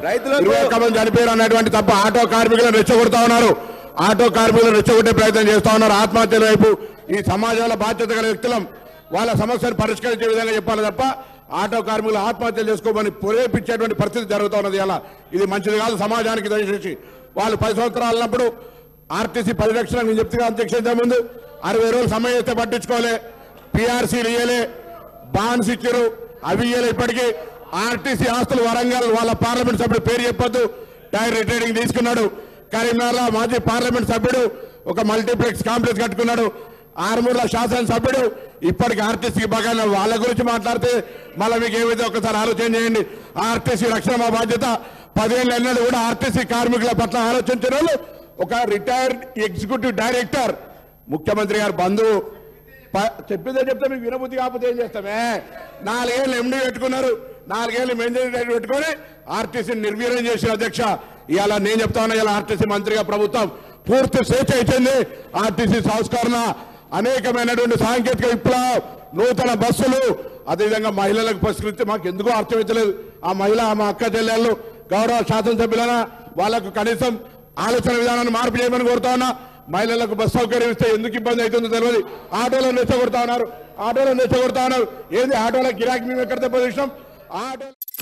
రైతులకు- ఇరవై ఒక్క మంది చనిపోయారు అన్నటువంటి తప్ప ఆటో కార్మికులను రెచ్చగొడతా ఉన్నారు ఆటో కార్మికులను రెచ్చగొట్టే ప్రయత్నం చేస్తా ఉన్నారు ఆత్మహత్యల వైపు ఈ సమాజంలో బాధ్యత గల వ్యక్తులం వాళ్ళ సమస్యను పరిష్కరించే విధంగా చెప్పాలి తప్ప ఆటో కార్మికులు ఆత్మహత్యలు చేసుకోమని ప్రేరేపించేటువంటి పరిస్థితి జరుగుతూ ఉన్నది అలా ఇది మంచిది కాదు సమాజానికి దయచేసి వాళ్ళు పది సంవత్సరాలు ఉన్నప్పుడు ఆర్టీసీ పరిరక్షణ నేను చెప్తున్నా అధ్యక్ష ముందు అరవై రోజులు సమయం ఇస్తే పట్టించుకోలే పిఆర్సీలు ఇయ్యలే బాండ్స్ ఇచ్చారు అవి ఇయ్యలే ఇప్పటికీ ఆర్టీసీ ఆస్తులు వరంగల్ వాళ్ళ పార్లమెంట్ సభ్యుడు పేరు చెప్పొద్దు టైర్ రిటైరింగ్ తీసుకున్నాడు కరీంనగర్లో మాజీ పార్లమెంట్ సభ్యుడు ఒక మల్టీప్లెక్స్ కాంప్లెక్స్ కట్టుకున్నాడు ఆరుమూరుల శాసనసభ్యుడు ఇప్పటికి ఆర్టీసీకి బాగా వాళ్ళ గురించి మాట్లాడితే మళ్ళీ మీకు ఏమైతే ఒకసారి ఆలోచన చేయండి ఆర్టీసీ రక్షణ మా బాధ్యత పదేళ్ళు ఎన్నడూ కూడా ఆర్టీసీ కార్మికుల పట్ల ఆలోచించిన వాళ్ళు ఒక రిటైర్డ్ ఎగ్జిక్యూటివ్ డైరెక్టర్ ముఖ్యమంత్రి గారు బంధువు ప- చెప్పిందే చెప్తే మీకు వినబుద్ధి కాకపోతే ఏం చేస్తామే నాలుగేళ్ళు ఎండీ పెట్టుకున్నారు నాలుగేళ్ళు మెయింటైన్ పెట్టుకొని ఆర్టీసీని నిర్వీర్యం చేసిన అధ్యక్ష ఇవాళ నేను చెప్తా ఉన్నా ఇలా ఆర్టీసీ మంత్రిగా ప్రభుత్వం పూర్తి స్వేచ్ఛ ఇచ్చింది ఆర్టీసీ సంస్కరణ అనేకమైనటువంటి సాంకేతిక విప్లవం నూతన బస్సులు అదేవిధంగా మహిళలకు పరిష్కరిస్తే మాకు ఎందుకో అర్థమవుతలేదు ఆ మహిళ మా అక్క చెల్లెళ్ళు గౌరవ శాసనసభ్యులన వాళ్ళకు కనీసం ఆలోచన విధానాన్ని మార్పు చేయమని కోరుతా ఉన్నా మహిళలకు బస్ సౌకర్యం ఇస్తే ఎందుకు ఇబ్బంది అవుతుందో తెలియదు ఆటోలో నెచ్చగొడతా ఉన్నారు ఆటోలో నెచ్చగొడతా ఉన్నారు ఏంది ఆటోలో గిరాకీ మేము ఎక్కడ దెబ్బతీసినాం ఆటో